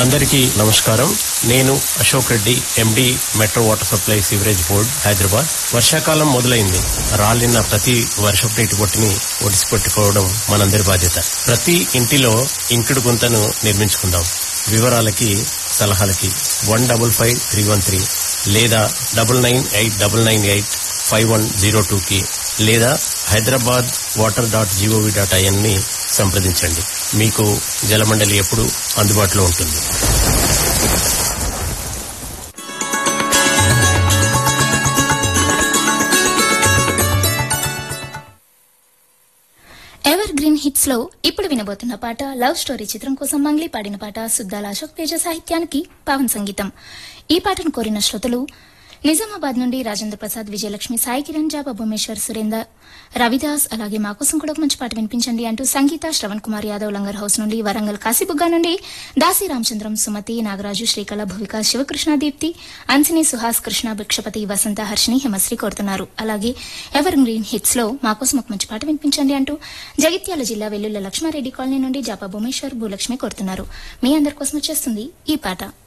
అందరికీ నమస్కారం నేను Ashok Reddy MD metro water supply sewerage board Hyderabad వర్షాకాలం మొదలైంది రాలిన ప్రతి వర్షపు నీటి బొట్టుని ఒడిసి పెట్టుకోవడం మనందరి బాధ్యత ప్రతి ఇంటిలో ఇంకుడు గుంతను నిర్మించుకుందాం వివరాలకి సలహాలకి one double five three one three లేదా double nine eight double nine eight five one zero two కి లేదా Hyderabad water dot GOV dot IN ని సంప్రదించండి మీకు జలమండలి ఎప్పుడు అందుబాటులో ఉంటుంది ఎవర్ గ్రీన్ హిట్స్ లో ఇప్పుడు వినబోతున్న పాట లవ్ స్టోరీ చిత్రం కోసం మంగ్లీ పాడిన పాట సుద్దాల అశోక్ తేజ సాహిత్యానికి పవన్ సంగీతం ఈ పాటను కోరిన శ్రోతలు నిజామాబాద్ నుండి రాజేంద్ర ప్రసాద్ విజయలక్ష్మి సాయి కిరణ్ జాబా భువనేశ్వర్ సురేందర్ రవిదాస్ అలాగే మా కోసం కూడా ఒక మంచి పాట వినిపించండి అంటూ సంగీత శ్రవణ్ కుమార్ యాదవ్ లంగర్ హౌస్ నుండి వరంగల్ కాశీబుగ్గా నుండి దాసి రామచంద్రం సుమతి నాగరాజు శ్రీకళ భువిక శివకృష్ణ దీప్తి అన్సిని సుహాస్ కృష్ణ భిక్షపతి వసంత హర్షిని హిమశ్రీ కోరుతున్నారు అలాగే ఎవర్ గ్రీన్ హిట్స్ లో మా కోసం ఒక మంచి పాట వినిపించండి అంటూ జగిత్యాల జిల్లా వెల్లుల్ల లక్ష్మారెడ్డి కాలనీ నుండి జాపా భువనేశ్వర్ భూలక్ష్మి కోరుతున్నారు మీ అందరి కోసం వచ్చేస్తుంది ఈ పాట